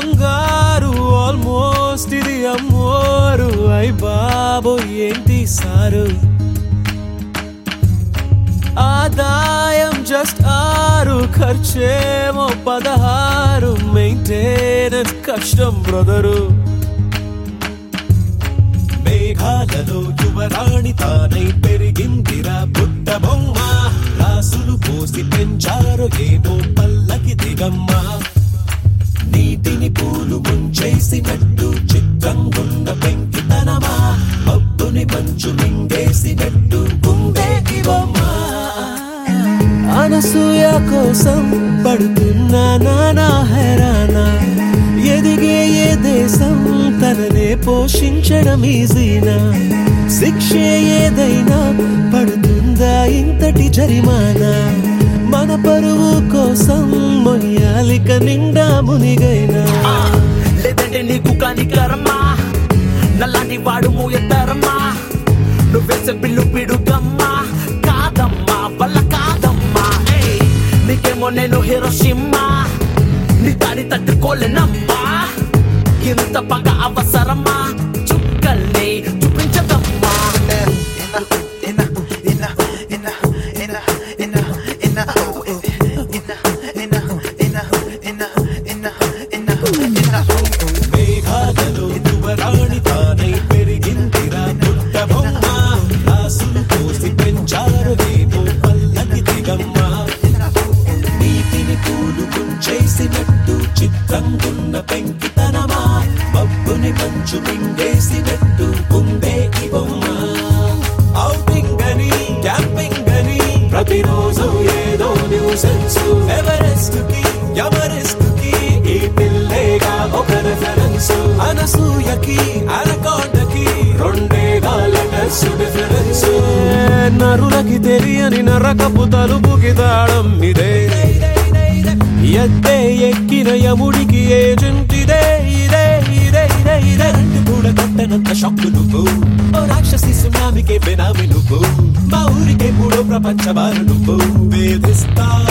బంగారు ఆల్మోస్ట్ ఇది అమ్మోరు అయ్ బాబో ఏంటి సారు ఆదాయం జస్ట్ ఆరు ఖర్చేమో పదహారు మెయింటెనెన్స్ కష్టం బ్రదరు మేఘాలలో యువరాణి తానై పెరిగిందిరా బుట్ట బొమ్మ రాసులు పోసి పెంచారు ఏమో పల్లకి దిగమ్మ నీటిని పూలు ముంచేసినట్టు చిత్రంగున్న పెంకితనమా మబ్బుని మంచు మింగేసినట్టు ఉందే ఇవమ్మా అనసూయ కోసం పడుతున్నా నానా హెరానా ఎదిగే ఏ దేశం తననే పోషించడం ఈజీనా శిక్షే ఏదైనా పడుతుందా ఇంతటి జరిమానా మన పరువు కోసం మొయ్యాలిక నిండా మునిగైనా లేదంటే నీకు కాని కరమ్మా నల్లాంటి వాడు మూయతారమ్మా నువ్వేసే బిల్లు పిడుగమ్మా కాదమ్మా వల్ల కాదమ్మా ఏయ్, నీకేమో నేను హీరోషిమ్మా నీ దాడి తట్టుకోలేనమ్మా ఇంత పగ అవసరమా చుక్కల్ని చూపించదమ్మా మేఘాలలో యువరాణి తానై పెరిగిందిరా పుట్ట బొమ్మ రాసులు పోసి పెంచారు ఏమో పల్లకి దిగమ్మ నీటిని పూలు ముంచేసినట్టు చిత్రంగున్న పెంకితనమా మబ్బుని మంచు మింగేసినట్టు ఉందే ఈ బొమ్మ ఔటింగ్ అని క్యాంపింగ్ అని ప్రతిరోజు ఏదో న్యూసెన్స్ ఎవరెస్ట్ కి ఎవరెస్ట్ కి ఈ పిల్లేగా ఒక రెఫరెన్స్ అనసూయకి అనకొండకి రెండేగా లెటర్స్ డిఫరెన్స్ నరులకి తెలియని నరకపు తలుపుకి తాళం ఇదే ఎద్దే ఎక్కిన యముడికి ఏజెంట్ ఇదే ఇదే ఇదే ఇదే ఇదే రెండు కూడా కొట్టనంత షాక్ నువ్వు ఓ రాక్షసి సునామికే బెనామి నువ్వు మా ఊరికే మూడో ప్రపంచ వారు నువ్వు వేధిస్తా